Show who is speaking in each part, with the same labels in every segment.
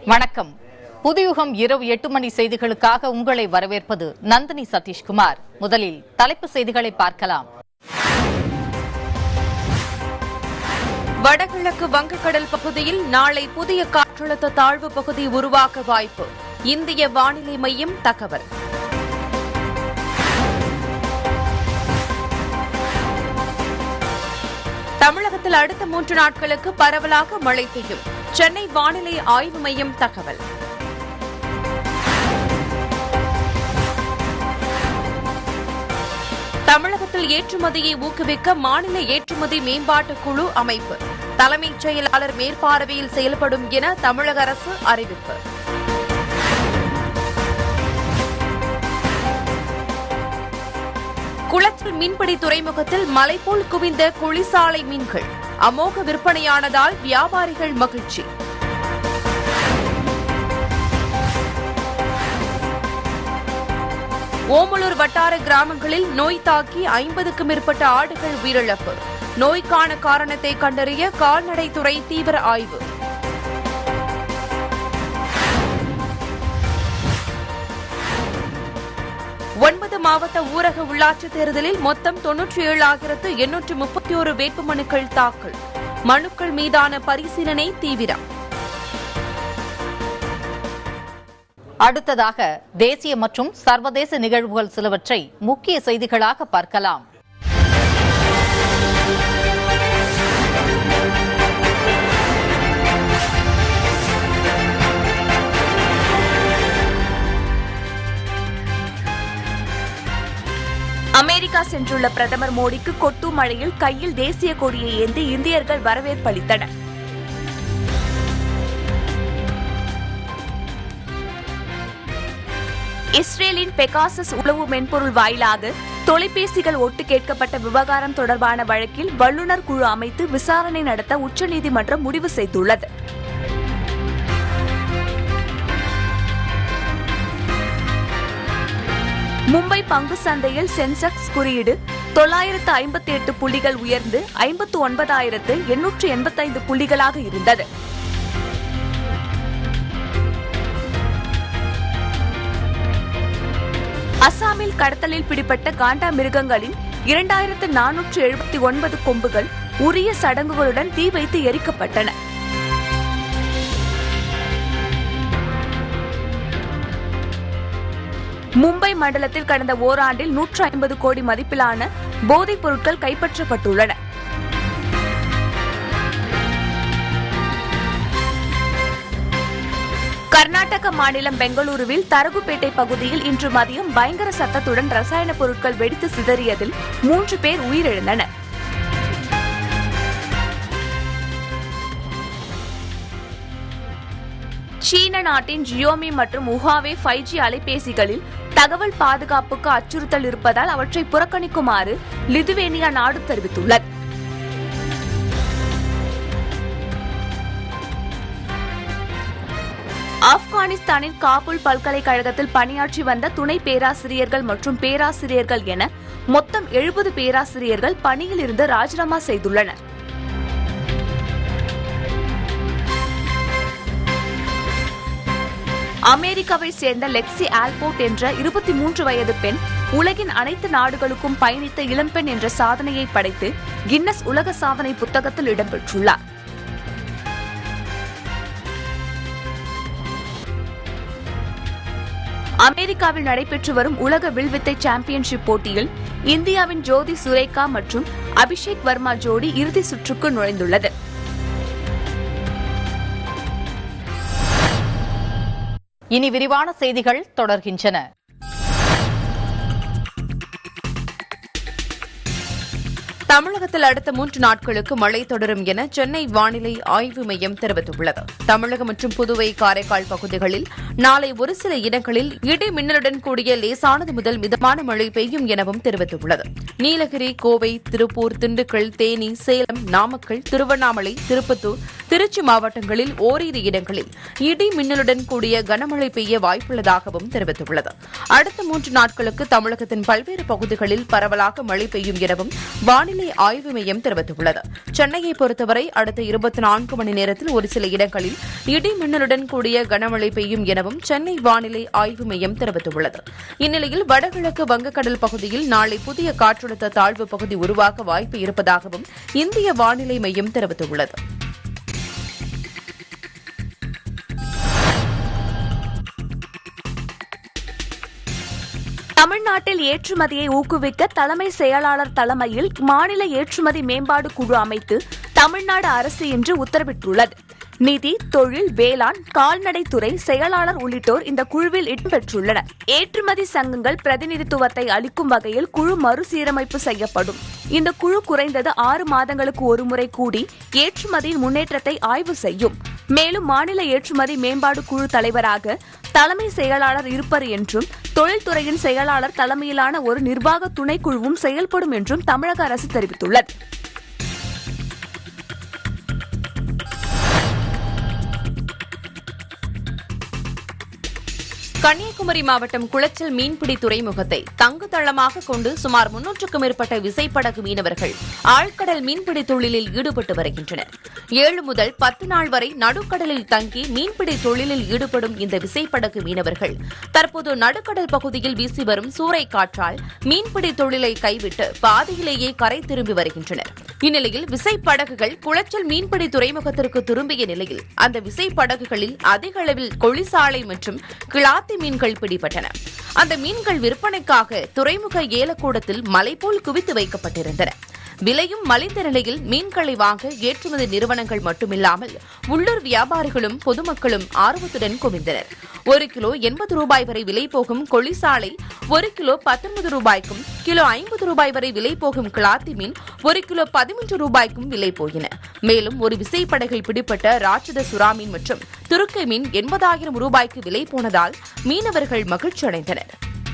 Speaker 1: வணக்கம் புதுயுகம் இரவு எட்டு மணி செய்திகளுக்காக உங்களை வரவேற்பது நந்தினி சதீஷ்குமார் முதலில் தலைப்பு செய்திகளை பார்க்கலாம்
Speaker 2: வடகிழக்கு வங்கக்கடல் பகுதியில் நாளை புதிய காற்றழுத்த தாழ்வு பகுதி உருவாக வாய்ப்பு இந்திய வானிலை மையம் தகவல் தமிழகத்தில் அடுத்த மூன்று நாட்களுக்கு பரவலாக மழை பெய்யும் சென்னை வானிலை ஆய்வு மையம் தகவல் தமிழகத்தில் ஏற்றுமதியை ஊக்குவிக்க மாநில ஏற்றுமதி மேம்பாட்டு குழு அமைப்பு தலைமைச் செயலாளர் மேற்பார்வையில் செயல்படும் என தமிழக அரசு அறிவிப்பு குளச்சல் மீன்பிடி துறைமுகத்தில் மலைபோல் குவிந்த குளிசாலை மீன்கள் அமோக விற்பனையானதால் வியாபாரிகள் மகிழ்ச்சி ஓமலூர் வட்டார கிராமங்களில் நோய் தாக்கி ஐம்பதுக்கும் மேற்பட்ட ஆடுகள் உயிரிழப்பு நோய்க்கான காரணத்தை கண்டறிய கால்நடைத்துறை தீவிர ஆய்வு ஒன்பது மாவட்ட ஊரக உள்ளாட்சித் தேர்தலில் மொத்தம் தொன்னூற்றி ஏழாயிரத்து எண்ணூற்று முப்பத்தி ஒரு வேட்புமனுக்கள் தாக்கல் மனுக்கள் மீதான பரிசீலனை தீவிரம்
Speaker 1: அடுத்ததாக தேசிய மற்றும் சர்வதேச நிகழ்வுகள் சிலவற்றை முக்கிய செய்திகளாக பார்க்கலாம்
Speaker 3: அமெரிக்கா சென்றுள்ள பிரதமர் மோடிக்கு கொட்டு மழையில் கையில் தேசிய கொடியை ஏந்தி இந்தியர்கள் வரவேற்பளித்தனர் இஸ்ரேலின் பெகாசஸ் உளவு மென்பொருள் வாயிலாக தொலைபேசிகள் ஒட்டு கேட்கப்பட்ட விவகாரம் தொடர்பான வழக்கில் வல்லுநர் குழு அமைத்து விசாரணை நடத்த உச்சநீதிமன்றம் முடிவு செய்துள்ளது மும்பை பங்கு சந்தையில் சென்செக்ஸ் குறியீடு தொள்ளாயிரத்து ஐம்பத்தி எட்டு புள்ளிகள் உயர்ந்து ஐம்பத்து ஒன்பதாயிரத்து எண்ணூற்று எண்பத்தைந்து புள்ளிகளாக இருந்தது அசாமில் கடத்தலில் பிடிப்பட்ட காண்டா மிருகங்களின் இரண்டாயிரத்து நானூற்று எழுபத்தி ஒன்பது கொம்புகள் உரிய சடங்குகளுடன் தீ வைத்து எரிக்கப்பட்டன மும்பை மண்டலத்தில் கடந்த ஓராண்டில் நூற்று ஐம்பது கோடி மதிப்பிலான போதைப் பொருட்கள் கைப்பற்றப்பட்டுள்ளன கர்நாடக மாநிலம் பெங்களூருவில் தரகுப்பேட்டை பகுதியில் இன்று மதியம் பயங்கர சத்தத்துடன் ரசாயன பொருட்கள் வெடித்து சிதறியதில் மூன்று பேர் உயிரிழந்தனர் சீன நாட்டின் ஜியோமி மற்றும் உஹாவே ஃபைவ் ஜி அலைபேசிகளில் தகவல் பாதுகாப்புக்கு அச்சுறுத்தல் இருப்பதால் அவற்றை புறக்கணிக்குமாறு லிதுவேனியா நாடு தெரிவித்துள்ளது ஆப்கானிஸ்தானின் காபூல் பல்கலைக்கழகத்தில் பணியாற்றி வந்த துணை பேராசிரியர்கள் மற்றும் பேராசிரியர்கள் என மொத்தம் எழுபது பேராசிரியர்கள் பணியில் இருந்து ராஜினாமா செய்துள்ளனர் அமெரிக்காவை சேர்ந்த லெக்சி ஆல்போர்ட் என்ற இருபத்தி மூன்று வயது பெண் உலகின் அனைத்து நாடுகளுக்கும் பயணித்த இளம்பெண் என்ற சாதனையை படைத்து கின்னஸ் உலக சாதனை புத்தகத்தில் இடம்பெற்றுள்ளார் அமெரிக்காவில் நடைபெற்று வரும் உலக வில்வித்தை சாம்பியன்ஷிப் போட்டியில் இந்தியாவின் ஜோதி சுரேகா மற்றும் அபிஷேக் வர்மா ஜோடி இறுதி சுற்றுக்கு நுழைந்துள்ளது
Speaker 1: இனி விரிவான செய்திகள் தொடர்கின்றன
Speaker 2: தமிழகத்தில் அடுத்த மூன்று நாட்களுக்கு மழை தொடரும் என சென்னை வானிலை ஆய்வு மையம் தெரிவித்துள்ளது தமிழகம் மற்றும் புதுவை காரைக்கால் பகுதிகளில் நாளை ஒரு சில இடங்களில் இடி மின்னலுடன் கூடிய லேசானது முதல் மிதமான மழை பெய்யும் எனவும் தெரிவித்துள்ளது நீலகிரி கோவை திருப்பூர் திண்டுக்கல் தேனி சேலம் நாமக்கல் திருவண்ணாமலை திருப்பத்தூர் திருச்சி மாவட்டங்களில் ஓரிரு இடங்களில் இடி மின்னலுடன் கூடிய கனமழை பெய்ய வாய்ப்புள்ளதாகவும் தெரிவித்துள்ளது அடுத்த மூன்று நாட்களுக்கு தமிழகத்தின் பல்வேறு பகுதிகளில் பரவலாக மழை பெய்யும் எனவும் வானிலை வானிலை ஆய்வு மையம் தெரிவித்துள்ளது சென்னையை பொறுத்தவரை அடுத்த இருபத்தி நான்கு மணி நேரத்தில் ஒரு சில இடங்களில் இடி மின்னலுடன் கூடிய கனமழை பெய்யும் எனவும் சென்னை வானிலை ஆய்வு மையம் தெரிவித்துள்ளது இந்நிலையில் வடகிழக்கு வங்கக்கடல் பகுதியில் நாளை புதிய காற்றழுத்த தாழ்வு பகுதி உருவாக வாய்ப்பு இருப்பதாகவும் இந்திய வானிலை மையம் தெரிவித்துள்ளது
Speaker 3: தமிழ்நாட்டில் ஏற்றுமதியை ஊக்குவிக்க தலைமை செயலாளர் தலைமையில் மாநில ஏற்றுமதி மேம்பாடு குழு அமைத்து தமிழ்நாடு அரசு இன்று உத்தரவிட்டுள்ளது நிதி தொழில் வேளாண் கால்நடைத்துறை செயலாளர் உள்ளிட்டோர் இந்த குழுவில் இடம்பெற்றுள்ளனர் ஏற்றுமதி சங்கங்கள் பிரதிநிதித்துவத்தை அளிக்கும் வகையில் குழு மறுசீரமைப்பு செய்யப்படும் இந்த குழு குறைந்தது ஆறு மாதங்களுக்கு ஒருமுறை கூடி ஏற்றுமதியின் முன்னேற்றத்தை ஆய்வு செய்யும் மேலும் மாநில ஏற்றுமதி மேம்பாடு குழு தலைவராக தலைமை செயலாளர் இருப்பர் என்றும் தொழில்துறையின் செயலாளர் தலைமையிலான ஒரு நிர்வாக துணைக்குழுவும் செயல்படும் என்றும் தமிழக அரசு தெரிவித்துள்ளது
Speaker 2: கன்னியாகுமரி மாவட்டம் குளச்சல் மீன்பிடி துறைமுகத்தை தங்கு தளமாக கொண்டு சுமார் முன்னூற்றுக்கும் மேற்பட்ட விசைப்படகு மீனவர்கள் ஆழ்கடல் மீன்பிடி தொழிலில் ஈடுபட்டு வருகின்றனர் ஏழு முதல் பத்து நாள் வரை நடுக்கடலில் தங்கி மீன்பிடி தொழிலில் ஈடுபடும் இந்த விசைப்படகு மீனவர்கள் தற்போது நடுக்கடல் பகுதியில் வீசி வரும் சூறை காற்றால் மீன்பிடி தொழிலை கைவிட்டு பாதியிலேயே கரை திரும்பி வருகின்றனர் இந்நிலையில் விசைப்படகுகள் குளச்சல் மீன்பிடி துறைமுகத்திற்கு திரும்பிய நிலையில் அந்த விசைப்படகுகளில் அதிக அளவில் கொளிசாலை மற்றும் கிளாத்தி மீன்கள் பிடிபட்டன அந்த மீன்கள் விற்பனைக்காக துறைமுக ஏலக்கூடத்தில் மலை போல் குவித்து வைக்கப்பட்டிருந்தன விலையும் மலிந்த நிலையில் மீன்களை வாங்க ஏற்றுமதி நிறுவனங்கள் மட்டுமில்லாமல் உள்ளூர் வியாபாரிகளும் பொதுமக்களும் ஆர்வத்துடன் குவிந்தனர் ஒரு கிலோ எண்பது ரூபாய் வரை விலை போகும் கொளிசாலை ஒரு கிலோ பத்தொன்பது ரூபாய்க்கும் கிலோ ஐம்பது ரூபாய் வரை விலை போகும் கிளாத்தி மீன் ஒரு கிலோ பதிமூன்று ரூபாய்க்கும் விலை போயின மேலும் ஒரு விசைப்படகில் பிடிப்பட்ட ராட்சத சுறா மீன் மற்றும் துருக்கை மீன் எண்பதாயிரம் ரூபாய்க்கு விலை போனதால் மீனவர்கள் மகிழ்ச்சி அடைந்தனர்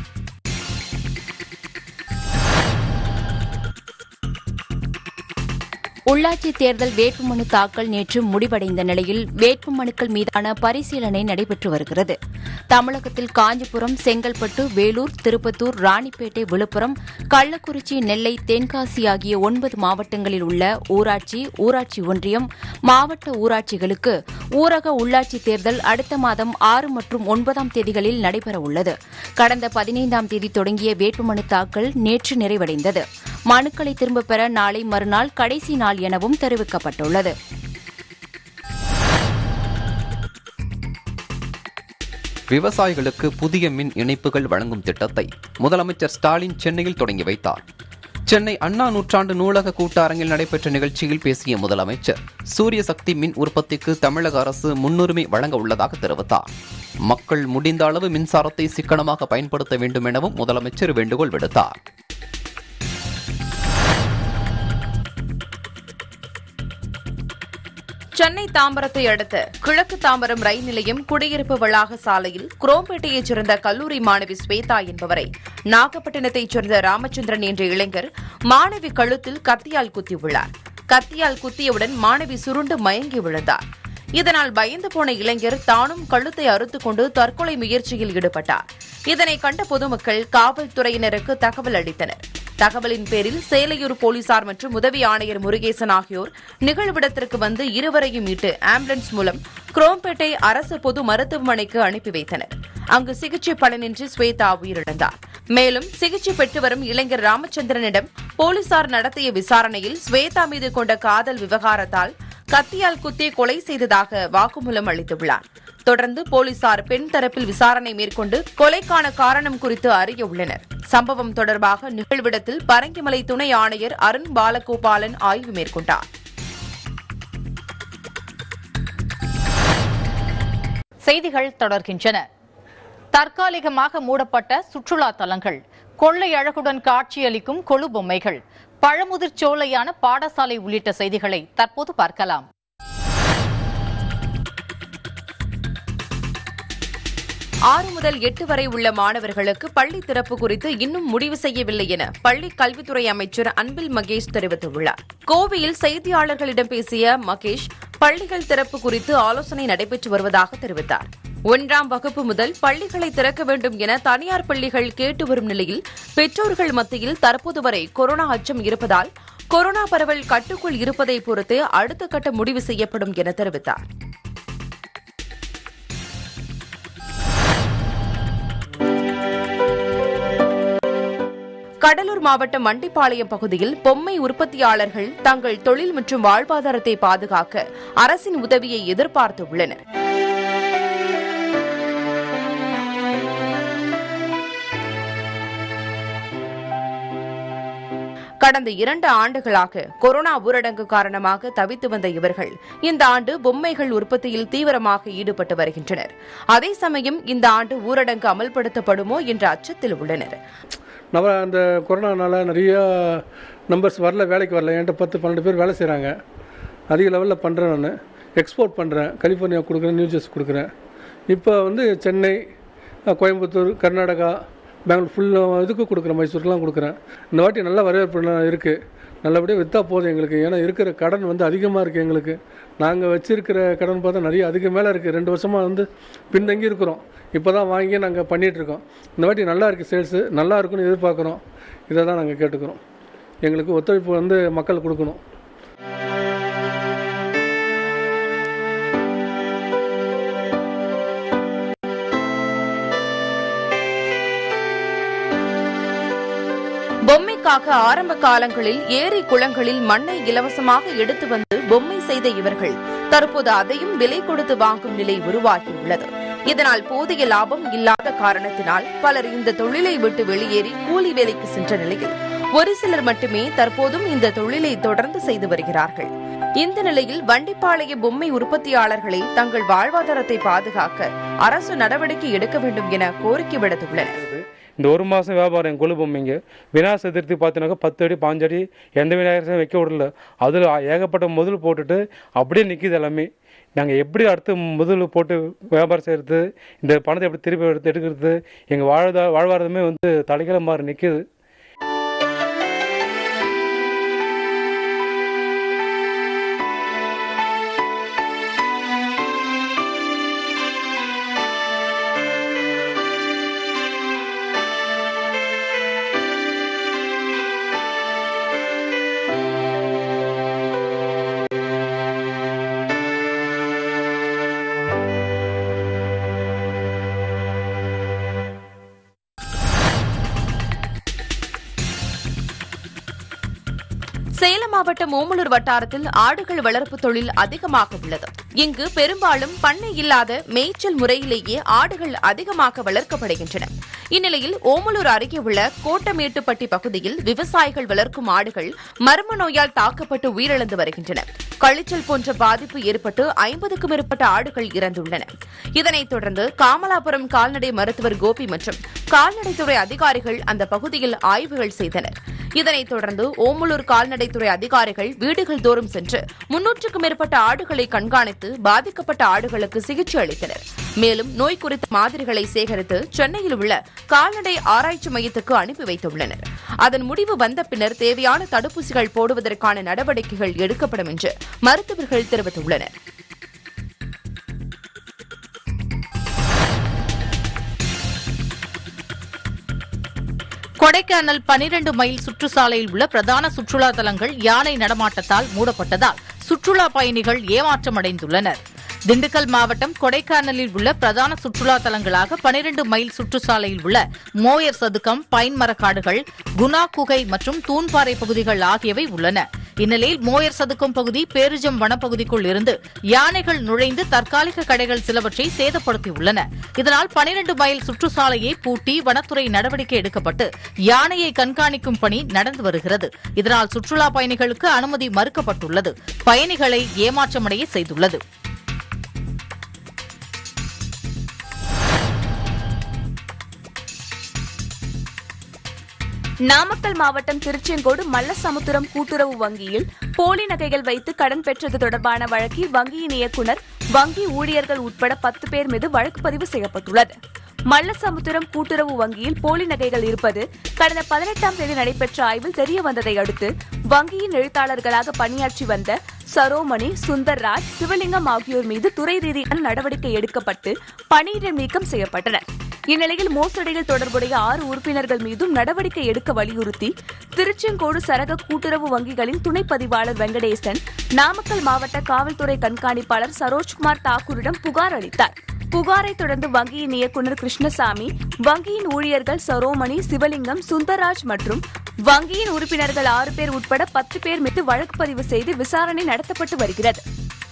Speaker 4: உள்ளாட்சி தேர்தல் வேட்புமனு தாக்கல் நேற்று முடிவடைந்த நிலையில் வேட்புமனுக்கள் மீதான பரிசீலனை நடைபெற்று வருகிறது தமிழகத்தில் காஞ்சிபுரம் செங்கல்பட்டு வேலூர் திருப்பத்தூர் ராணிப்பேட்டை விழுப்புரம் கள்ளக்குறிச்சி நெல்லை தென்காசி ஆகிய ஒன்பது மாவட்டங்களில் உள்ள ஊராட்சி ஊராட்சி ஒன்றியம் மாவட்ட ஊராட்சிகளுக்கு ஊரக உள்ளாட்சி தேர்தல் அடுத்த மாதம் ஆறு மற்றும் ஒன்பதாம் தேதிகளில் நடைபெறவுள்ளது கடந்த பதினைந்தாம் தேதி தொடங்கிய வேட்புமனு தாக்கல் நேற்று நிறைவடைந்தது மனுக்களை திரும்பப் பெற நாளை மறுநாள் கடைசி நாள் எனவும் தெரிவிக்கப்பட்டுள்ளது
Speaker 5: விவசாயிகளுக்கு புதிய மின் இணைப்புகள் வழங்கும் திட்டத்தை முதலமைச்சர் ஸ்டாலின் சென்னையில் தொடங்கி வைத்தார் சென்னை அண்ணா நூற்றாண்டு நூலக கூட்டரங்கில் நடைபெற்ற நிகழ்ச்சியில் பேசிய முதலமைச்சர் சூரிய சக்தி மின் உற்பத்திக்கு தமிழக அரசு முன்னுரிமை வழங்க உள்ளதாக தெரிவித்தார் மக்கள் முடிந்த அளவு மின்சாரத்தை சிக்கனமாக பயன்படுத்த வேண்டும் எனவும் முதலமைச்சர் வேண்டுகோள் விடுத்தார்
Speaker 2: சென்னை தாம்பரத்தை அடுத்த கிழக்கு தாம்பரம் ரயில் நிலையம் குடியிருப்பு வளாக சாலையில் குரோம்பேட்டையைச் சேர்ந்த கல்லூரி மாணவி ஸ்வேதா என்பவரை நாகப்பட்டினத்தைச் சேர்ந்த ராமச்சந்திரன் என்ற இளைஞர் மாணவி கழுத்தில் கத்தியால் குத்தியுள்ளார் கத்தியால் குத்தியவுடன் மாணவி சுருண்டு மயங்கி விழுந்தார் இதனால் பயந்து போன இளைஞர் தானும் கழுத்தை அறுத்துக் கொண்டு தற்கொலை முயற்சியில் ஈடுபட்டார் இதனை கண்ட பொதுமக்கள் காவல்துறையினருக்கு தகவல் அளித்தனர் தகவலின் பேரில் சேலையூர் போலீசார் மற்றும் உதவி ஆணையர் முருகேசன் ஆகியோர் நிகழ்விடத்திற்கு வந்து இருவரையும் மீட்டு ஆம்புலன்ஸ் மூலம் குரோம்பேட்டை அரசு பொது மருத்துவமனைக்கு அனுப்பி வைத்தனர் அங்கு சிகிச்சை பலனின்றி ஸ்வேதா உயிரிழந்தார் மேலும் சிகிச்சை பெற்று வரும் இளைஞர் ராமச்சந்திரனிடம் போலீசார் நடத்திய விசாரணையில் ஸ்வேதா மீது கொண்ட காதல் விவகாரத்தால் கத்தியால் குத்தி கொலை செய்ததாக வாக்குமூலம் அளித்துள்ளார் தொடர்ந்து போலீசார் பெண் தரப்பில் விசாரணை மேற்கொண்டு கொலைக்கான காரணம் குறித்து அறிய உள்ளனர் சம்பவம் தொடர்பாக நிகழ்விடத்தில் பரங்கிமலை துணை ஆணையர் அருண் பாலகோபாலன் ஆய்வு மேற்கொண்டார்
Speaker 1: செய்திகள் தொடர்கின்றன தற்காலிகமாக மூடப்பட்ட சுற்றுலா தலங்கள் கொள்ளை அழகுடன் காட்சியளிக்கும் கொழு பொம்மைகள் பழமுதிர் சோலையான பாடசாலை உள்ளிட்ட செய்திகளை தற்போது பார்க்கலாம்
Speaker 2: ஆறு முதல் எட்டு வரை உள்ள மாணவர்களுக்கு பள்ளி திறப்பு குறித்து இன்னும் முடிவு செய்யவில்லை என பள்ளி கல்வித்துறை அமைச்சர் அன்பில் மகேஷ் தெரிவித்துள்ளார் கோவையில் செய்தியாளர்களிடம் பேசிய மகேஷ் பள்ளிகள் திறப்பு குறித்து ஆலோசனை நடைபெற்று வருவதாக தெரிவித்தார் ஒன்றாம் வகுப்பு முதல் பள்ளிகளை திறக்க வேண்டும் என தனியார் பள்ளிகள் கேட்டு வரும் நிலையில் பெற்றோர்கள் மத்தியில் தற்போது வரை கொரோனா அச்சம் இருப்பதால் கொரோனா பரவல் கட்டுக்குள் இருப்பதை பொறுத்து அடுத்த கட்ட முடிவு செய்யப்படும் என தெரிவித்தார் கடலூர் மாவட்டம் மண்டிப்பாளையம் பகுதியில் பொம்மை உற்பத்தியாளர்கள் தங்கள் தொழில் மற்றும் வாழ்வாதாரத்தை பாதுகாக்க அரசின் உதவியை எதிர்பார்த்துள்ளனர் கடந்த இரண்டு ஆண்டுகளாக கொரோனா ஊரடங்கு காரணமாக தவித்து வந்த இவர்கள் இந்த ஆண்டு பொம்மைகள் உற்பத்தியில் தீவிரமாக ஈடுபட்டு வருகின்றனர் அதே சமயம் இந்த ஆண்டு ஊரடங்கு அமல்படுத்தப்படுமோ என்ற அச்சத்தில் உள்ளனர்
Speaker 6: நம்ம அந்த கொரோனானால நிறைய நம்பர்ஸ் வரல வேலைக்கு வரல என்கிட்ட பத்து பன்னெண்டு பேர் வேலை செய்கிறாங்க அதிக லெவலில் பண்ணுறேன் நான் எக்ஸ்போர்ட் பண்ணுறேன் கலிஃபோர்னியா கொடுக்குறேன் நியூ ஜெர்சி கொடுக்குறேன் இப்போ வந்து சென்னை அஹ், கோயம்புத்தூர் கர்நாடகா பெங்களூர் ஃபுல் இதுக்கு கொடுக்குறேன் மைசூருக்குலாம் கொடுக்குறேன் இந்த வாட்டி நல்ல வரவேற்பு இருக்குது நல்லபடியாக விற்றா போதும் எங்களுக்கு ஏன்னா இருக்கிற கடன் வந்து அதிகமாக இருக்குது எங்களுக்கு நாங்கள் வச்சிருக்கிற கடன் பார்த்தா நிறைய அதுக்கு மேலே இருக்குது ரெண்டு வருஷமாக வந்து பின்தங்கி இருக்கிறோம் இப்போ தான் வாங்கி நாங்கள் பண்ணிகிட்ருக்கோம் இந்த வாட்டி நல்லா இருக்குது சேல்ஸு நல்லா இருக்குன்னு எதிர்பார்க்குறோம் இதை தான் நாங்கள் கேட்டுக்கிறோம் எங்களுக்கு ஒத்துழைப்பு வந்து மக்கள் கொடுக்கணும்
Speaker 2: பொம்மைக்காக ஆரம்ப காலங்களில் ஏரி குளங்களில் மண்ணை இலவசமாக எடுத்து வந்து பொம்மை செய்த இவர்கள் தற்போது அதையும் விலை கொடுத்து வாங்கும் நிலை உருவாகியுள்ளது இதனால் போதிய லாபம் இல்லாத காரணத்தினால் பலர் இந்த தொழிலை விட்டு வெளியேறி கூலி வேலைக்கு சென்ற நிலையில் ஒரு சிலர் மட்டுமே தற்போதும் இந்த தொழிலை தொடர்ந்து செய்து வருகிறார்கள் இந்த நிலையில் வண்டிப்பாளைய பொம்மை உற்பத்தியாளர்களை தங்கள் வாழ்வாதாரத்தை பாதுகாக்க அரசு நடவடிக்கை எடுக்க வேண்டும் என கோரிக்கை விடுத்துள்ளனர்
Speaker 7: இந்த ஒரு மாதம் வியாபாரம் என் கொழு பொம்மைங்க விநாயகர் சதுர்த்தி பார்த்தீங்கன்னாக்கா பத்து அடி பாஞ்சு அடி எந்த விநாயகரையும் வைக்க விடல அதில் ஏகப்பட்ட முதல் போட்டுட்டு அப்படியே நிற்கிது எல்லாமே நாங்கள் எப்படி அடுத்து முதல் போட்டு வியாபாரம் செய்கிறது இந்த பணத்தை எப்படி திருப்பி எடுத்து எடுக்கிறது எங்கள் வாழ்தா வாழ்வாரதமே வந்து தலைக்கிற மாதிரி நிற்கிது
Speaker 2: சேலம் மாவட்டம் ஓமலூர் வட்டாரத்தில் ஆடுகள் வளர்ப்பு தொழில் அதிகமாக உள்ளது இங்கு பெரும்பாலும் பண்ணை இல்லாத மேய்ச்சல் முறையிலேயே ஆடுகள் அதிகமாக வளர்க்கப்படுகின்றன இந்நிலையில் ஓமலூர் அருகே உள்ள கோட்டமேட்டுப்பட்டி பகுதியில் விவசாயிகள் வளர்க்கும் ஆடுகள் மர்ம நோயால் தாக்கப்பட்டு உயிரிழந்து வருகின்றன கழிச்சல் போன்ற பாதிப்பு ஏற்பட்டு ஐம்பதுக்கும் மேற்பட்ட ஆடுகள் இறந்துள்ளன இதனைத் தொடர்ந்து காமலாபுரம் கால்நடை மருத்துவர் கோபி மற்றும் கால்நடைத்துறை அதிகாரிகள் அந்த பகுதியில் ஆய்வுகள் செய்தனர் இதனைத் தொடர்ந்து ஓமலூர் கால்நடைத்துறை அதிகாரிகள் வீடுகள் தோறும் சென்று முன்னூற்றுக்கும் மேற்பட்ட ஆடுகளை கண்காணித்து பாதிக்கப்பட்ட ஆடுகளுக்கு சிகிச்சை அளித்தனர் மேலும் நோய் குறித்த மாதிரிகளை சேகரித்து சென்னையில் உள்ள கால்நடை ஆராய்ச்சி மையத்துக்கு அனுப்பி வைத்துள்ளனர் அதன் முடிவு வந்த பின்னர் தேவையான தடுப்பூசிகள் போடுவதற்கான நடவடிக்கைகள் எடுக்கப்படும் என்று மருத்துவர்கள் தெரிவித்துள்ளனர்
Speaker 1: கொடைக்கானல் பனிரெண்டு மைல் சுற்றுச்சாலையில் உள்ள பிரதான சுற்றுலா தலங்கள் யானை நடமாட்டத்தால் மூடப்பட்டதால் சுற்றுலா பயணிகள் ஏமாற்றமடைந்துள்ளனர் திண்டுக்கல் மாவட்டம் கொடைக்கானலில் உள்ள பிரதான சுற்றுலா தலங்களாக பனிரெண்டு மைல் சுற்றுச்சாலையில் உள்ள மோயர் சதுக்கம் பைன் மரக்காடுகள் குணா குகை மற்றும் தூண்பாறை பகுதிகள் ஆகியவை உள்ளன இந்நிலையில் மோயர் சதுக்கம் பகுதி பேரிஜம் வனப்பகுதிக்குள் இருந்து யானைகள் நுழைந்து தற்காலிக கடைகள் சிலவற்றை சேதப்படுத்தியுள்ளன இதனால் பனிரெண்டு மைல் சுற்றுச்சாலையை பூட்டி வனத்துறை நடவடிக்கை எடுக்கப்பட்டு யானையை கண்காணிக்கும் பணி நடந்து வருகிறது இதனால் சுற்றுலா பயணிகளுக்கு அனுமதி மறுக்கப்பட்டுள்ளது பயணிகளை ஏமாற்றமடைய செய்துள்ளது
Speaker 3: நாமக்கல் மாவட்டம் திருச்செங்கோடு மல்லசமுத்திரம் கூட்டுறவு வங்கியில் போலி நகைகள் வைத்து கடன் பெற்றது தொடர்பான வழக்கில் வங்கியின் இயக்குநர் வங்கி ஊழியர்கள் உட்பட பத்து பேர் மீது வழக்கு பதிவு செய்யப்பட்டுள்ளது மல்லசமுத்திரம் கூட்டுறவு வங்கியில் போலி நகைகள் இருப்பது கடந்த பதினெட்டாம் தேதி நடைபெற்ற ஆய்வில் தெரிய வந்ததை அடுத்து வங்கியின் எழுத்தாளர்களாக பணியாற்றி வந்த சரோமணி சுந்தர்ராஜ் சிவலிங்கம் ஆகியோர் மீது துறை ரீதியான நடவடிக்கை எடுக்கப்பட்டு பணியிட நீக்கம் செய்யப்பட்டனர் இந்நிலையில் மோசடியில் தொடர்புடைய ஆறு உறுப்பினர்கள் மீதும் நடவடிக்கை எடுக்க வலியுறுத்தி திருச்செங்கோடு சரக கூட்டுறவு வங்கிகளின் துணை பதிவாளர் வெங்கடேசன் நாமக்கல் மாவட்ட காவல்துறை கண்காணிப்பாளர் சரோஜ்குமார் தாக்கூரிடம் புகார் அளித்தார் புகாரை தொடர்ந்து வங்கியின் இயக்குநர் கிருஷ்ணசாமி வங்கியின் ஊழியர்கள் சரோமணி சிவலிங்கம் சுந்தராஜ் மற்றும் வங்கியின் உறுப்பினர்கள் ஆறு பேர் உட்பட பத்து பேர் மீது வழக்கு பதிவு செய்து விசாரணை நடத்தப்பட்டு வருகிறது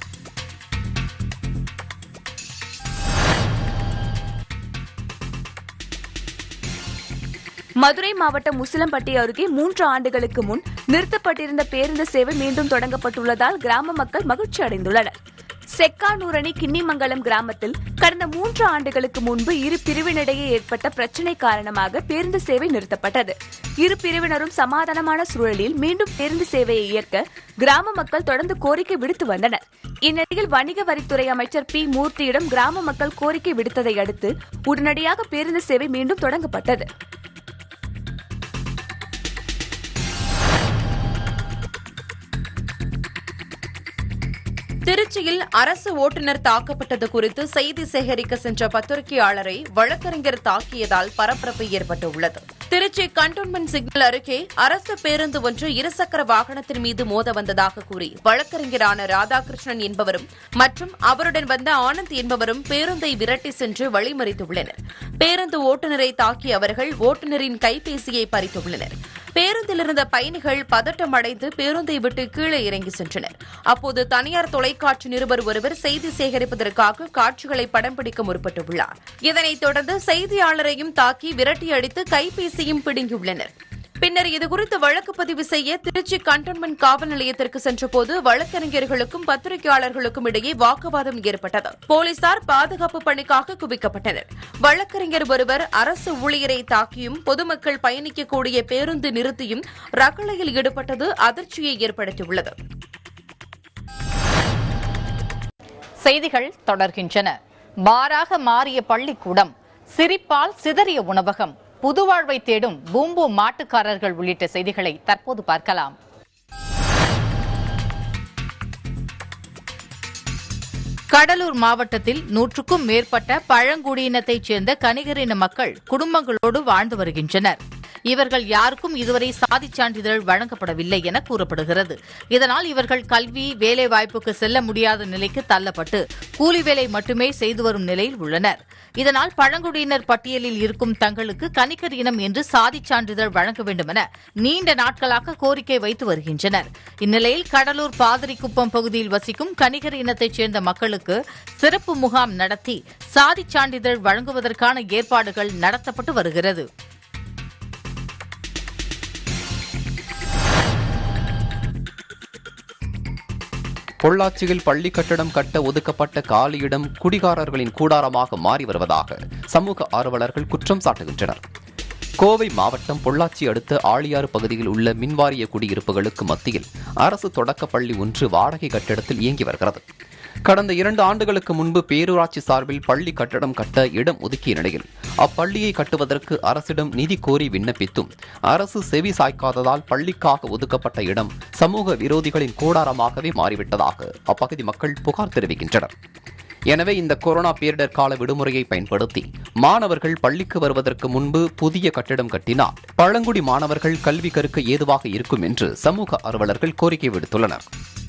Speaker 3: மதுரை மாவட்டம் உசிலம்பட்டி அருகே மூன்று ஆண்டுகளுக்கு முன் நிறுத்தப்பட்டிருந்த பேருந்து சேவை மீண்டும் தொடங்கப்பட்டுள்ளதால் கிராம மக்கள் மகிழ்ச்சி அடைந்துள்ளனர் செக்கானூரணி கிண்ணிமங்கலம் கிராமத்தில் கடந்த மூன்று ஆண்டுகளுக்கு முன்பு இரு பிரிவினிடையே ஏற்பட்ட பிரச்சினை காரணமாக பேருந்து சேவை நிறுத்தப்பட்டது இரு பிரிவினரும் சமாதானமான சூழலில் மீண்டும் பேருந்து சேவையை இயக்க கிராம மக்கள் தொடர்ந்து கோரிக்கை விடுத்து வந்தனர் இந்நிலையில் வணிக வரித்துறை அமைச்சர் பி மூர்த்தியிடம் கிராம மக்கள் கோரிக்கை விடுத்ததை அடுத்து உடனடியாக பேருந்து சேவை மீண்டும் தொடங்கப்பட்டது
Speaker 2: திருச்சியில் அரசு ஓட்டுநர் தாக்கப்பட்டது குறித்து செய்தி சேகரிக்க சென்ற பத்திரிகையாளரை வழக்கறிஞர் தாக்கியதால் பரபரப்பு ஏற்பட்டுள்ளது திருச்சி கண்டோன்மெண்ட் சிக்னல் அருகே அரசு பேருந்து ஒன்று இருசக்கர வாகனத்தின் மீது மோத வந்ததாக கூறி வழக்கறிஞரான ராதாகிருஷ்ணன் என்பவரும் மற்றும் அவருடன் வந்த ஆனந்த் என்பவரும் பேருந்தை விரட்டி சென்று வழிமறித்துள்ளனர் பேருந்து ஓட்டுநரை தாக்கிய அவர்கள் ஓட்டுநரின் கைபேசியை பறித்துள்ளனர் பேருந்தில் இருந்த பயணிகள் பதட்டம் அடைந்து பேருந்தை விட்டு கீழே இறங்கி சென்றனர் அப்போது தனியார் தொலைக்காட்சி நிருபர் ஒருவர் செய்தி சேகரிப்பதற்காக காட்சிகளை படம் பிடிக்க முற்பட்டுள்ளார் இதனைத் தொடர்ந்து செய்தியாளரையும் தாக்கி விரட்டி அடித்து கைபேசியும் பிடுங்கியுள்ளனர் பின்னர் இதுகுறித்து வழக்கு பதிவு செய்ய திருச்சி கண்டோன்மெண்ட் காவல் நிலையத்திற்கு சென்றபோது வழக்கறிஞர்களுக்கும் பத்திரிகையாளர்களுக்கும் இடையே வாக்குவாதம் ஏற்பட்டது போலீசார் பாதுகாப்பு பணிக்காக குவிக்கப்பட்டனர் வழக்கறிஞர் ஒருவர் அரசு ஊழியரை தாக்கியும் பொதுமக்கள் பயணிக்கக்கூடிய பேருந்து நிறுத்தியும் ரகளையில் ஈடுபட்டது அதிர்ச்சியை ஏற்படுத்தியுள்ளது
Speaker 1: செய்திகள் தொடர்கின்றன மாறாக மாறிய பள்ளிக்கூடம் சிரிப்பால் சிதறிய உணவகம் புதுவாழ்வை தேடும் பூம்பு மாட்டுக்காரர்கள் உள்ளிட்ட செய்திகளை தற்போது பார்க்கலாம் கடலூர் மாவட்டத்தில் நூற்றுக்கும் மேற்பட்ட பழங்குடியினத்தைச் சேர்ந்த கனிகரின மக்கள் குடும்பங்களோடு வாழ்ந்து வருகின்றனர் இவர்கள் யாருக்கும் இதுவரை சாதிச் சான்றிதழ் வழங்கப்படவில்லை என கூறப்படுகிறது இதனால் இவர்கள் கல்வி வேலைவாய்ப்புக்கு செல்ல முடியாத நிலைக்கு தள்ளப்பட்டு கூலி வேலை மட்டுமே செய்து வரும் நிலையில் உள்ளனர் இதனால் பழங்குடியினர் பட்டியலில் இருக்கும் தங்களுக்கு கனிக்கர் இனம் என்று சாதிச் சான்றிதழ் வழங்க வேண்டும் என நீண்ட நாட்களாக கோரிக்கை வைத்து வருகின்றனர் இந்நிலையில் கடலூர் பாதிரிக்குப்பம் பகுதியில் வசிக்கும் கனிகர் இனத்தைச் சேர்ந்த மக்களுக்கு சிறப்பு முகாம் நடத்தி சாதிச் சான்றிதழ் வழங்குவதற்கான ஏற்பாடுகள் நடத்தப்பட்டு வருகிறது
Speaker 5: பொள்ளாச்சியில் பள்ளி கட்டடம் கட்ட ஒதுக்கப்பட்ட காலியிடம் குடிகாரர்களின் கூடாரமாக மாறி வருவதாக சமூக ஆர்வலர்கள் குற்றம் சாட்டுகின்றனர் கோவை மாவட்டம் பொள்ளாச்சி அடுத்த ஆழியாறு பகுதியில் உள்ள மின்வாரிய குடியிருப்புகளுக்கு மத்தியில் அரசு தொடக்கப் பள்ளி ஒன்று வாடகை கட்டிடத்தில் இயங்கி வருகிறது கடந்த இரண்டு ஆண்டுகளுக்கு முன்பு பேரூராட்சி சார்பில் பள்ளி கட்டடம் கட்ட இடம் ஒதுக்கிய நிலையில் அப்பள்ளியை கட்டுவதற்கு அரசிடம் நிதி கோரி விண்ணப்பித்தும் அரசு செவி சாய்க்காததால் பள்ளிக்காக ஒதுக்கப்பட்ட இடம் சமூக விரோதிகளின் கூடாரமாகவே மாறிவிட்டதாக அப்பகுதி மக்கள் புகார் தெரிவிக்கின்றனர் எனவே இந்த கொரோனா பேரிடர் கால விடுமுறையை பயன்படுத்தி மாணவர்கள் பள்ளிக்கு வருவதற்கு முன்பு புதிய கட்டிடம் கட்டினால் பழங்குடி மாணவர்கள் கல்வி கற்க ஏதுவாக இருக்கும் என்று சமூக ஆர்வலர்கள் கோரிக்கை விடுத்துள்ளனர்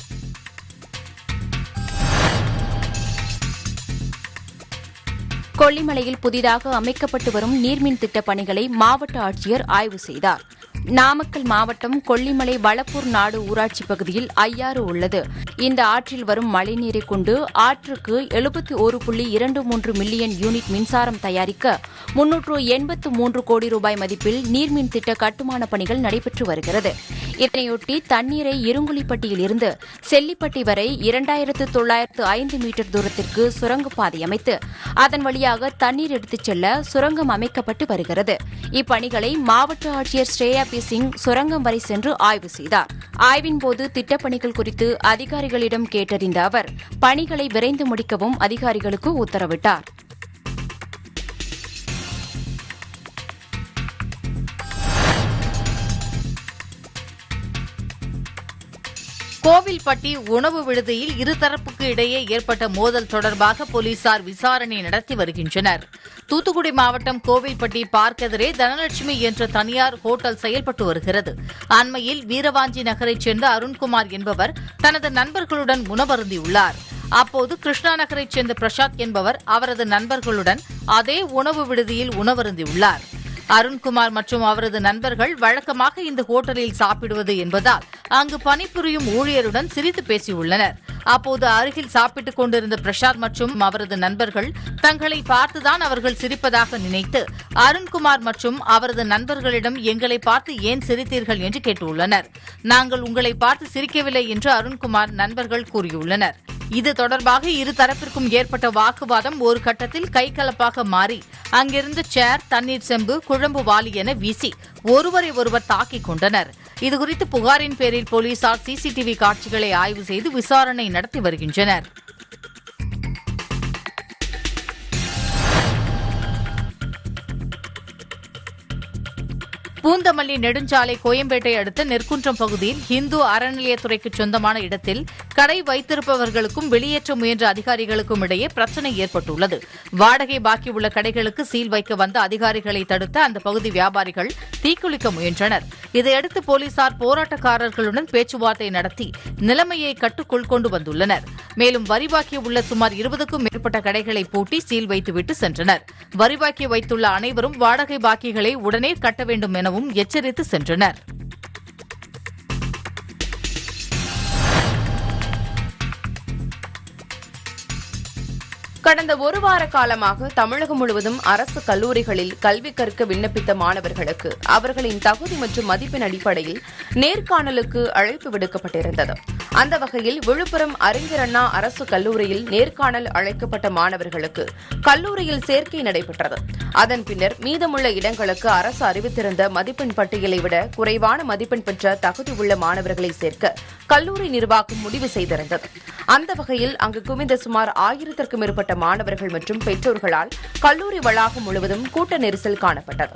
Speaker 4: கொல்லிமலையில் புதிதாக அமைக்கப்பட்டு வரும் நீர்மின் திட்ட பணிகளை மாவட்ட ஆட்சியர் ஆய்வு செய்தார் நாமக்கல் மாவட்டம் கொல்லிமலை வளப்பூர் நாடு ஊராட்சி பகுதியில் ஐயாறு உள்ளது இந்த ஆற்றில் வரும் மழைநீரை கொண்டு ஆற்றுக்கு எழுபத்தி ஒரு புள்ளி இரண்டு மூன்று மில்லியன் யூனிட் மின்சாரம் தயாரிக்க முன்னூற்று எண்பத்து மூன்று கோடி ரூபாய் மதிப்பில் நீர்மின் திட்ட கட்டுமான பணிகள் நடைபெற்று வருகிறது இதனையொட்டி தண்ணீரை இருங்குழிப்பட்டியில் இருந்து செல்லிப்பட்டி வரை இரண்டாயிரத்து தொள்ளாயிரத்து ஐந்து மீட்டர் தூரத்திற்கு சுரங்கப்பாதை அமைத்து அதன் வழியாக தண்ணீர் எடுத்துச் செல்ல சுரங்கம் அமைக்கப்பட்டு வருகிறது இப்பணிகளை மாவட்ட ஆட்சியர் ஸ்ரேயா பி சிங் சுரங்கம் வரை சென்று ஆய்வு செய்தார் ஆய்வின் போது திட்டப்பணிகள் குறித்து அதிகாரிகளிடம் கேட்டறிந்த அவர் பணிகளை விரைந்து முடிக்கவும் அதிகாரிகளுக்கு உத்தரவிட்டார்
Speaker 1: கோவில்பட்டி உணவு விடுதியில் இருதரப்புக்கு இடையே ஏற்பட்ட மோதல் தொடர்பாக போலீசார் விசாரணை நடத்தி வருகின்றனர் தூத்துக்குடி மாவட்டம் கோவில்பட்டி பார்க் எதிரே தனலட்சுமி என்ற தனியார் ஹோட்டல் செயல்பட்டு வருகிறது அண்மையில் வீரவாஞ்சி நகரைச் சேர்ந்த அருண்குமார் என்பவர் தனது நண்பர்களுடன் உணவருந்தியுள்ளார் அப்போது கிருஷ்ணா நகரைச் சேர்ந்த பிரசாத் என்பவர் அவரது நண்பர்களுடன் அதே உணவு விடுதியில் உணவருந்தியுள்ளார் அருண்குமார் மற்றும் அவரது நண்பர்கள் வழக்கமாக இந்த ஹோட்டலில் சாப்பிடுவது என்பதால் அங்கு பணிபுரியும் ஊழியருடன் சிரித்து பேசியுள்ளனர் அப்போது அருகில் சாப்பிட்டுக் கொண்டிருந்த பிரசாத் மற்றும் அவரது நண்பர்கள் தங்களை பார்த்துதான் அவர்கள் சிரிப்பதாக நினைத்து அருண்குமார் மற்றும் அவரது நண்பர்களிடம் எங்களை பார்த்து ஏன் சிரித்தீர்கள் என்று கேட்டுள்ளனர் நாங்கள் உங்களை பார்த்து சிரிக்கவில்லை என்று அருண்குமார் நண்பர்கள் கூறியுள்ளனர் இது தொடர்பாக இரு தரப்பிற்கும் ஏற்பட்ட வாக்குவாதம் ஒரு கட்டத்தில் கைகலப்பாக மாறி அங்கிருந்து சேர் தண்ணீர் செம்பு குழம்பு வாளி என வீசி ஒருவரை ஒருவர் தாக்கிக் கொண்டனர் இதுகுறித்து புகாரின் பேரில் போலீசார் சிசிடிவி காட்சிகளை ஆய்வு செய்து விசாரணை நடத்தி வருகின்றனர் பூந்தமல்லி நெடுஞ்சாலை கோயம்பேட்டை அடுத்த நெற்குன்றம் பகுதியில் இந்து அறநிலையத்துறைக்கு சொந்தமான இடத்தில் கடை வைத்திருப்பவர்களுக்கும் வெளியேற்ற முயன்ற அதிகாரிகளுக்கும் இடையே பிரச்சினை ஏற்பட்டுள்ளது வாடகை பாக்கி உள்ள கடைகளுக்கு சீல் வைக்க வந்த அதிகாரிகளை தடுத்த அந்த பகுதி வியாபாரிகள் தீக்குளிக்க முயன்றனர் இதையடுத்து போலீசார் போராட்டக்காரர்களுடன் பேச்சுவார்த்தை நடத்தி நிலைமையை கட்டுக்குள் கொண்டு வந்துள்ளனர் மேலும் வரி பாக்கி உள்ள சுமார் இருபதுக்கும் மேற்பட்ட கடைகளை பூட்டி சீல் வைத்துவிட்டு சென்றனர் வரி பாக்கி வைத்துள்ள அனைவரும் வாடகை பாக்கிகளை உடனே கட்ட வேண்டும் எனவும் எச்சரித்து சென்றனர்
Speaker 2: கடந்த ஒரு வார காலமாக தமிழகம் முழுவதும் அரசு கல்லூரிகளில் கல்வி கற்க விண்ணப்பித்த மாணவர்களுக்கு அவர்களின் தகுதி மற்றும் மதிப்பெண் அடிப்படையில் நேர்காணலுக்கு அழைப்பு விடுக்கப்பட்டிருந்தது அந்த வகையில் விழுப்புரம் அறிஞர் அண்ணா அரசு கல்லூரியில் நேர்காணல் அழைக்கப்பட்ட மாணவர்களுக்கு கல்லூரியில் சேர்க்கை நடைபெற்றது அதன் பின்னர் மீதமுள்ள இடங்களுக்கு அரசு அறிவித்திருந்த மதிப்பெண் பட்டியலை விட குறைவான மதிப்பெண் பெற்ற தகுதி உள்ள மாணவர்களை சேர்க்க கல்லூரி நிர்வாகம் முடிவு செய்திருந்தது அந்த வகையில் அங்கு குவிந்த சுமார் ஆயிரத்திற்கும் மேற்பட்ட மாணவர்கள் மற்றும் பெற்றோர்களால் கல்லூரி வளாகம் முழுவதும் கூட்ட நெரிசல் காணப்பட்டது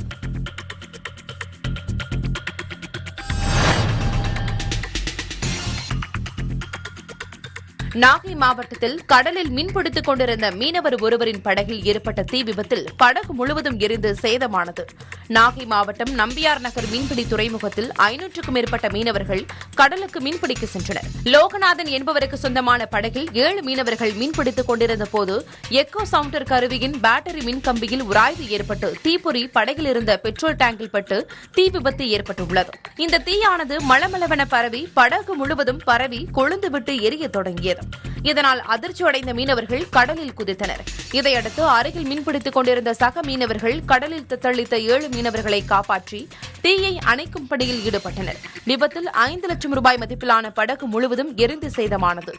Speaker 2: நாகை மாவட்டத்தில் கடலில் மீன்பிடித்துக் கொண்டிருந்த மீனவர் ஒருவரின் படகில் ஏற்பட்ட தீ விபத்தில் படகு முழுவதும் எரிந்து சேதமானது நாகை மாவட்டம் நம்பியார் நகர் மீன்பிடி துறைமுகத்தில் ஐநூற்றுக்கும் மேற்பட்ட மீனவர்கள் கடலுக்கு மீன்பிடிக்க சென்றனர் லோகநாதன் என்பவருக்கு சொந்தமான படகில் ஏழு மீனவர்கள் மீன்பிடித்துக் கொண்டிருந்த போது எக்கோ சவுண்டர் கருவியின் பேட்டரி மின் கம்பியில் உராய்வு ஏற்பட்டு தீப்பொறி படகில் இருந்த பெட்ரோல் டேங்கில் பட்டு தீ விபத்து ஏற்பட்டுள்ளது இந்த தீயானது மளமளவென பரவி படகு முழுவதும் பரவி கொழுந்துவிட்டு எரிய தொடங்கியது இதனால் அதிர்ச்சியடைந்த மீனவர்கள் கடலில் குதித்தனர் இதையடுத்து அருகில் மீன்பிடித்துக் கொண்டிருந்த சக மீனவர்கள் கடலில் தத்தளித்த ஏழு மீனவர்களை காப்பாற்றி தீயை அணைக்கும் பணியில் ஈடுபட்டனர் விபத்தில் ஐந்து லட்சம் ரூபாய் மதிப்பிலான படகு முழுவதும் எரிந்து சேதமானது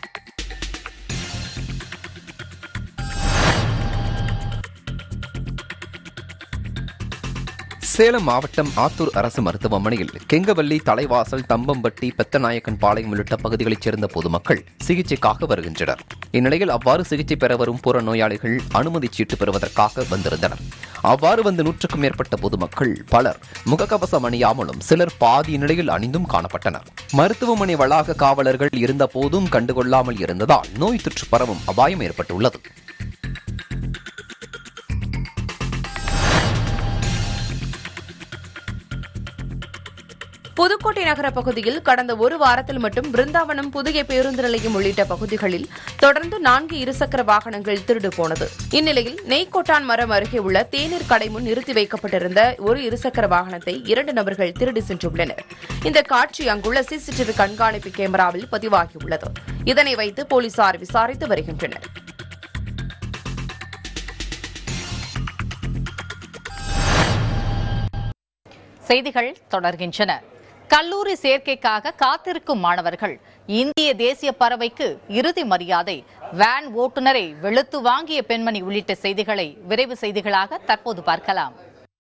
Speaker 5: சேலம் மாவட்டம் ஆத்தூர் அரசு மருத்துவமனையில் கெங்கவல்லி தலைவாசல் தம்பம்பட்டி பெத்தநாயக்கன் பாளையம் உள்ளிட்ட பகுதிகளைச் சேர்ந்த பொதுமக்கள் சிகிச்சைக்காக வருகின்றனர் இந்நிலையில் அவ்வாறு சிகிச்சை பெற வரும் புற நோயாளிகள் அனுமதி சீட்டு பெறுவதற்காக வந்திருந்தனர் அவ்வாறு வந்த நூற்றுக்கும் மேற்பட்ட பொதுமக்கள் பலர் முகக்கவசம் அணியாமலும் சிலர் பாதி நிலையில் அணிந்தும் காணப்பட்டனர் மருத்துவமனை வளாக காவலர்கள் இருந்த போதும் கண்டுகொள்ளாமல் இருந்ததால் நோய் தொற்று பரவும் அபாயம் ஏற்பட்டுள்ளது
Speaker 2: புதுக்கோட்டை நகர பகுதியில் கடந்த ஒரு வாரத்தில் மட்டும் பிருந்தாவனம் புதிய பேருந்து நிலையம் உள்ளிட்ட பகுதிகளில் தொடர்ந்து நான்கு இருசக்கர வாகனங்கள் திருடு போனது இந்நிலையில் நெய்கொட்டான் மரம் அருகே உள்ள தேநீர் கடை முன் நிறுத்தி வைக்கப்பட்டிருந்த ஒரு இருசக்கர வாகனத்தை இரண்டு நபர்கள் திருடி சென்றுள்ளனர் இந்த காட்சி அங்குள்ள சிசிடிவி கண்காணிப்பு கேமராவில் பதிவாகியுள்ளது இதனை வைத்து போலீசார் விசாரித்து வருகின்றனர்
Speaker 1: செய்திகள் தொடர்கின்றன கல்லூரி சேர்க்கைக்காக காத்திருக்கும் மாணவர்கள் இந்திய தேசிய பறவைக்கு இறுதி மரியாதை வேன் ஓட்டுநரை வெளுத்து வாங்கிய பெண்மணி உள்ளிட்ட செய்திகளை விரைவு செய்திகளாக தற்போது பார்க்கலாம்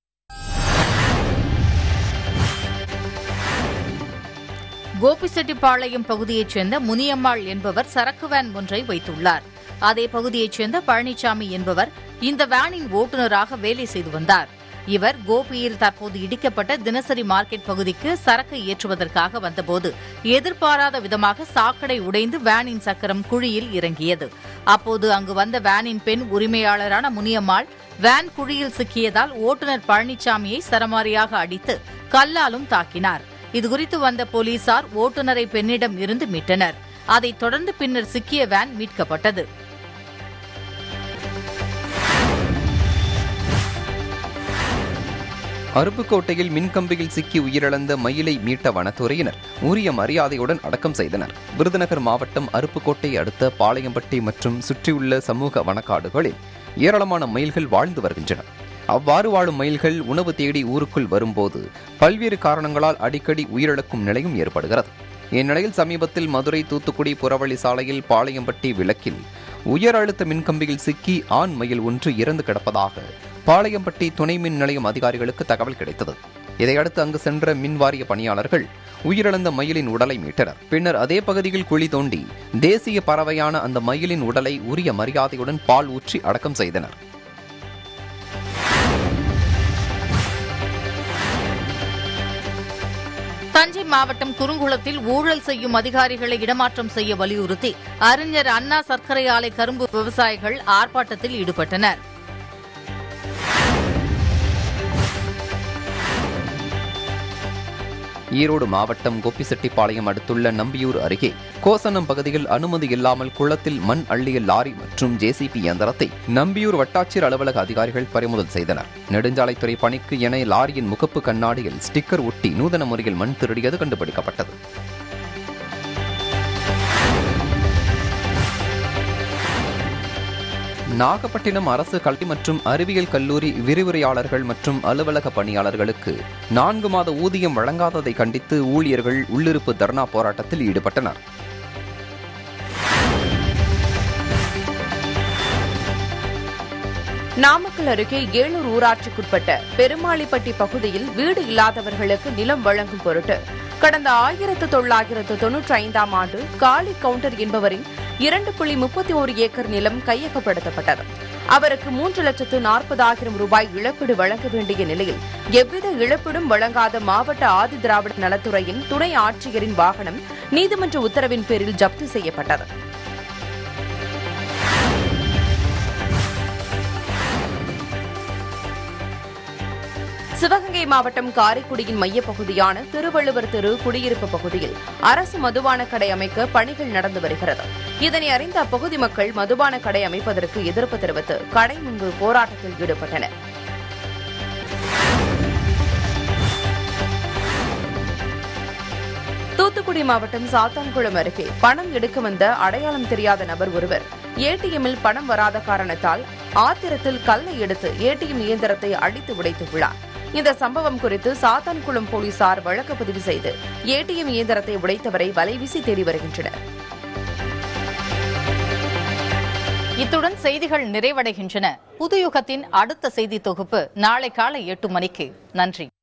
Speaker 1: கோபிச்செட்டிப்பாளையம் பகுதியைச் சேர்ந்த முனியம்மாள் என்பவர் சரக்கு வேன் ஒன்றை வைத்துள்ளார் அதே பகுதியைச் சேர்ந்த பழனிசாமி என்பவர் இந்த வேனின் ஓட்டுநராக வேலை செய்து வந்தார் இவர் கோபியில் தற்போது இடிக்கப்பட்ட தினசரி மார்க்கெட் பகுதிக்கு சரக்கு ஏற்றுவதற்காக வந்தபோது எதிர்பாராத விதமாக சாக்கடை உடைந்து வேனின் சக்கரம் குழியில் இறங்கியது அப்போது அங்கு வந்த வேனின் பெண் உரிமையாளரான முனியம்மாள் வேன் குழியில் சிக்கியதால் ஓட்டுநர் பழனிசாமியை சரமாரியாக அடித்து கல்லாலும் தாக்கினார் இதுகுறித்து வந்த போலீசார் ஓட்டுநரை பெண்ணிடம் இருந்து மீட்டனர் அதைத் தொடர்ந்து பின்னர் சிக்கிய வேன் மீட்கப்பட்டது
Speaker 5: அருப்புக்கோட்டையில் மின்கம்பியில் சிக்கி உயிரிழந்த மயிலை மீட்ட வனத்துறையினர் உரிய மரியாதையுடன் அடக்கம் செய்தனர் விருதுநகர் மாவட்டம் அருப்புக்கோட்டை அடுத்த பாளையம்பட்டி மற்றும் சுற்றியுள்ள சமூக வனக்காடுகளில் ஏராளமான மயில்கள் வாழ்ந்து வருகின்றன அவ்வாறு வாழும் மயில்கள் உணவு தேடி ஊருக்குள் வரும்போது பல்வேறு காரணங்களால் அடிக்கடி உயிரிழக்கும் நிலையும் ஏற்படுகிறது இந்நிலையில் சமீபத்தில் மதுரை தூத்துக்குடி புறவழி சாலையில் பாளையம்பட்டி விளக்கில் உயர் அழுத்த மின்கம்பியில் சிக்கி ஆண் மயில் ஒன்று இறந்து கிடப்பதாக பாளையம்பட்டி துணை மின் நிலையம் அதிகாரிகளுக்கு தகவல் கிடைத்தது இதையடுத்து அங்கு சென்ற மின்வாரிய பணியாளர்கள் உயிரிழந்த மயிலின் உடலை மீட்டனர் பின்னர் அதே பகுதியில் குழி தோண்டி தேசிய பறவையான அந்த மயிலின் உடலை உரிய மரியாதையுடன் பால் ஊற்றி அடக்கம் செய்தனர்
Speaker 1: தஞ்சை மாவட்டம் குறுங்குளத்தில் ஊழல் செய்யும் அதிகாரிகளை இடமாற்றம் செய்ய வலியுறுத்தி அறிஞர் அண்ணா சர்க்கரை ஆலை கரும்பு விவசாயிகள் ஆர்ப்பாட்டத்தில் ஈடுபட்டனர்
Speaker 5: ஈரோடு மாவட்டம் கோபிசெட்டிப்பாளையம் அடுத்துள்ள நம்பியூர் அருகே கோசனம் பகுதியில் அனுமதி இல்லாமல் குளத்தில் மண் அள்ளிய லாரி மற்றும் ஜேசிபி இயந்திரத்தை நம்பியூர் வட்டாட்சியர் அலுவலக அதிகாரிகள் பறிமுதல் செய்தனர் நெடுஞ்சாலைத்துறை பணிக்கு என லாரியின் முகப்பு கண்ணாடியில் ஸ்டிக்கர் ஒட்டி நூதன முறையில் மண் திருடியது கண்டுபிடிக்கப்பட்டது நாகப்பட்டினம் அரசு கல்வி மற்றும் அறிவியல் கல்லூரி விரிவுரையாளர்கள் மற்றும் அலுவலக பணியாளர்களுக்கு நான்கு மாத ஊதியம் வழங்காததை கண்டித்து ஊழியர்கள் உள்ளிருப்பு தர்ணா போராட்டத்தில் ஈடுபட்டனர்
Speaker 2: நாமக்கல் அருகே ஏலூர் ஊராட்சிக்குட்பட்ட பெருமாளிப்பட்டி பகுதியில் வீடு இல்லாதவர்களுக்கு நிலம் வழங்கும் பொருட்டு கடந்த ஆயிரத்து தொள்ளாயிரத்து தொன்னூற்றி ஐந்தாம் ஆண்டு காளி கவுண்டர் என்பவரின் இரண்டு புள்ளி முப்பத்தி ஒரு ஏக்கர் நிலம் கையகப்படுத்தப்பட்டது அவருக்கு மூன்று லட்சத்து நாற்பதாயிரம் ரூபாய் இழப்பீடு வழங்க வேண்டிய நிலையில் எவ்வித இழப்பீடும் வழங்காத மாவட்ட ஆதி திராவிட நலத்துறையின் துணை ஆட்சியரின் வாகனம் நீதிமன்ற உத்தரவின் பேரில் ஜப்தி செய்யப்பட்டது சிவகங்கை மாவட்டம் காரைக்குடியின் மையப்பகுதியான திருவள்ளுவர் தெரு குடியிருப்பு பகுதியில் அரசு மதுபான கடை அமைக்க பணிகள் நடந்து வருகிறது இதனை அறிந்த அப்பகுதி மக்கள் மதுபான கடை அமைப்பதற்கு எதிர்ப்பு தெரிவித்து கடை முன்பு போராட்டத்தில் ஈடுபட்டனர் தூத்துக்குடி மாவட்டம் சாத்தான்குளம் அருகே பணம் எடுக்க வந்த அடையாளம் தெரியாத நபர் ஒருவர் ஏடிஎம்மில் பணம் வராத காரணத்தால் ஆத்திரத்தில் கல்லை எடுத்து ஏடிஎம் இயந்திரத்தை அடித்து உடைத்துள்ளார் இந்த சம்பவம் குறித்து சாத்தான்குளம் போலீசார் வழக்கு பதிவு செய்து ஏடிஎம் இயந்திரத்தை உடைத்தவரை வலைவீசி தேடி வருகின்றனர்
Speaker 1: இத்துடன் செய்திகள் நிறைவடைகின்றன புதுயுகத்தின் அடுத்த செய்தி தொகுப்பு நாளை காலை எட்டு மணிக்கு நன்றி